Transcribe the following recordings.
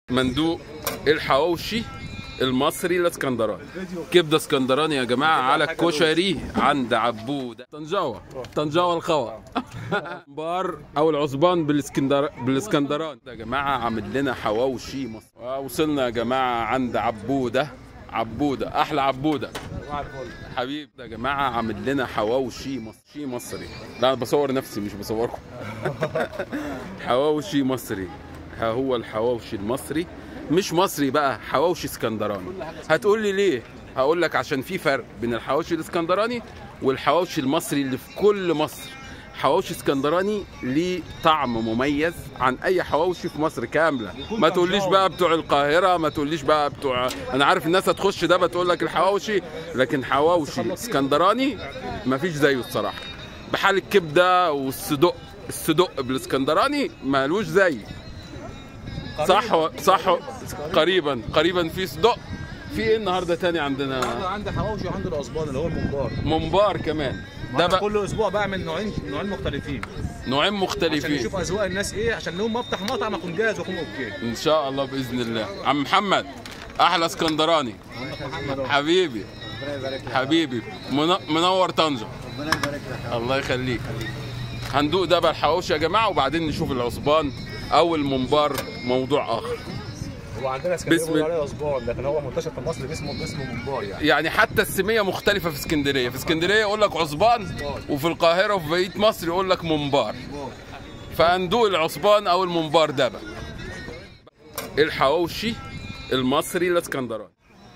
مندوق الحواوشي المصري الاسكندراني كبده اسكندراني يا جماعه على الكشري عند عبود طنجاوه طنجاوه الخوا بار او العصبان بالاسكندر بالاسكندراني يا جماعه عامل لنا حواوشي مصري وصلنا يا جماعه عند عبوده عبوده احلى عبوده حبيب يا جماعه عامل لنا حواوشي مصري مصري لا انا بصور نفسي مش بصوركم حواوشي مصري ها هو الحواوشي المصري مش مصري بقى حواوشي اسكندراني هتقول لي ليه هقول لك عشان في فرق بين الحواوشي الاسكندراني والحواوشي المصري اللي في كل مصر حواوشي اسكندراني ليه طعم مميز عن اي حواوشي في مصر كامله ما تقوليش بقى بتوع القاهره ما تقوليش بقى بتوع انا عارف الناس هتخش ده بتقول لك الحواوشي لكن حواوشي اسكندراني ما فيش زيه الصراحه بحال الكبده والصدق الصدق بالاسكندراني مالوش زي صح و- صح و- قريبا قريبا في صدق في ايه النهارده تاني عندنا عندي حواوشي وعندي العصبان اللي هو الممبار ممبار كمان ده ده بقى كل اسبوع بعمل نوعين نوعين مختلفين نوعين عشان مختلفين نشوف اذواق الناس ايه عشان يوم ما افتح مطعم اكون جاهز واكون اوكي ان شاء الله باذن الله عم محمد احلى اسكندراني حبيبي حبيبي من- منور طنجه الله يخليك هندوق ده بقى الحواوشي يا جماعه وبعدين نشوف العصبان او الممبار موضوع اخر هو عندنا اسكندريه باسم- بيقولوا عليه عصبان لكن هو منتشر في مصر باسمه باسمه ممبار يعني يعني حتى السميه مختلفه في اسكندريه في اسكندريه يقول لك عصبان وفي القاهره وفي بقيه مصر يقول لك ممبار فهندوق العصبان او الممبار ده بقى الحواوشي المصري الاسكندراني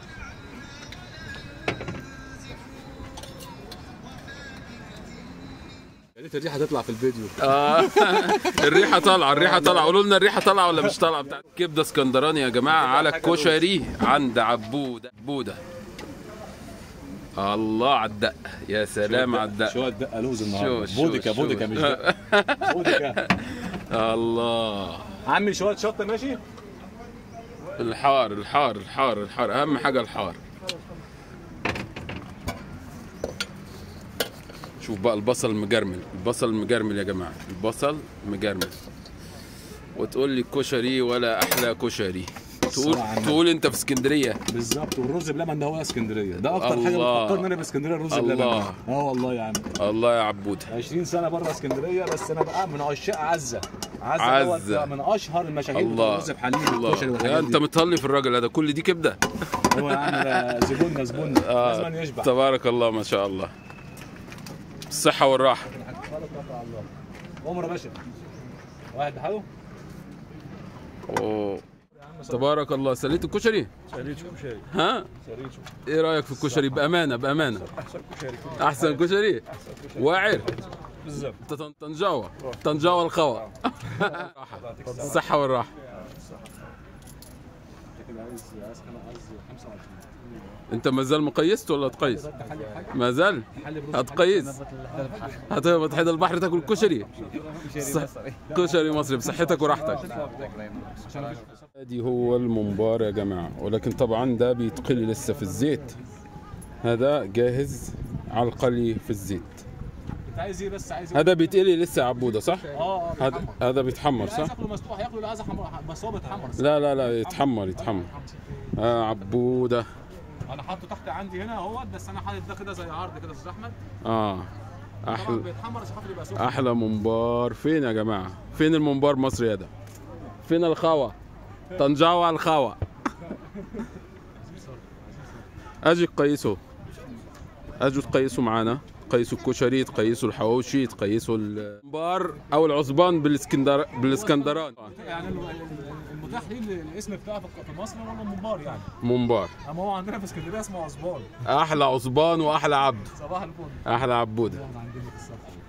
يا ريت الريحه تطلع في الفيديو آه الريحه طالعه الريحه طالعه قولوا لنا الريحه طالعه ولا مش طالعه بتاعت كبده اسكندراني يا جماعه على الكشري عند عبوده عبوده الله على الدقه يا سلام على الدقه شو الدقه لوز شو- النهارده شو- بودكا شو- بودكا مش دقه بودكا الله عمي شويه شطه ماشي الحار الحار الحار الحار اهم حاجه الحار شوف بقى البصل مجرمل البصل مجرمل يا جماعه البصل مجرمل وتقول لي كشري ولا احلى كشري تقول الصلاة على النبي. تقول انت في اسكندريه بالظبط والرز بلبن ده هو اسكندريه ده اكتر حاجه الله. بتفكرني انا باسكندريه الرز الله. بلبن اه والله يا عم الله يا عبود 20 سنه بره اسكندريه بس انا بقى من عشاق عزه عزه, عزة. دوت من اشهر المشاهير بتوع الله الرز بحليب الله والكشري يا والحاجات انت دي متهلي في الراجل هذا كل دي كبده هو يا عم ده زبوننا زبوننا لازم يشبع تبارك الله ما شاء الله الصحه والراحه عمر يا باشا واحد بحاله أوه. تبارك الله سليت الكشري سريتشو كشري ها سريتشو ايه رايك في الكشري بامانه بامانه احسن كشري احسن كشري واعر بالظبط طن- طنجاوه طنجاوه الخوا الصحه والراحه كده عايز عايز عايز 25 انت ما زال مقيست ولا تقيس ما زال هتقيس هتهبط حيد البحر تاكل كشري صح. كشري مصري بصحتك وراحتك ادي هو الممبار يا جماعه ولكن طبعا ده بيتقلي لسه في الزيت هذا جاهز على القلي في الزيت انت عايز ايه بس عايز ايه هذا بيتقلي لسه عبوده صح اه اه هذا بيتحمر. هذا بيتحمر اللي عايز صح ياكله مسلوق هياكله اللي عايز يحمر بس هو بيتحمر لا لا لا يتحمر يتحمر آه عبوده انا حاطه تحت عندي هنا اهوت بس انا حاطط ده كده زي عرض كده استاذ احمد اه طبعا احلى بيتحمر عشان خاطر يبقى سخن احلى ممبار فين يا جماعه فين الممبار مصري هذا فين الخوا طنجاوة الخوا اجي تقيسوا اجوا تقيسوا معانا تقيسوا الكشري تقيسوا الحواوشي تقيسوا الممبار او العصبان بالاسكندر بالاسكندران يعني ال- ال- المتاح ليه الاسم بتاعه في في مصر هو الممبار يعني ممبار اما هو عندنا في اسكندريه اسمه عصبان احلى عصبان واحلى عبد صباح الفل احلى عبوده يلا عندنا في الصف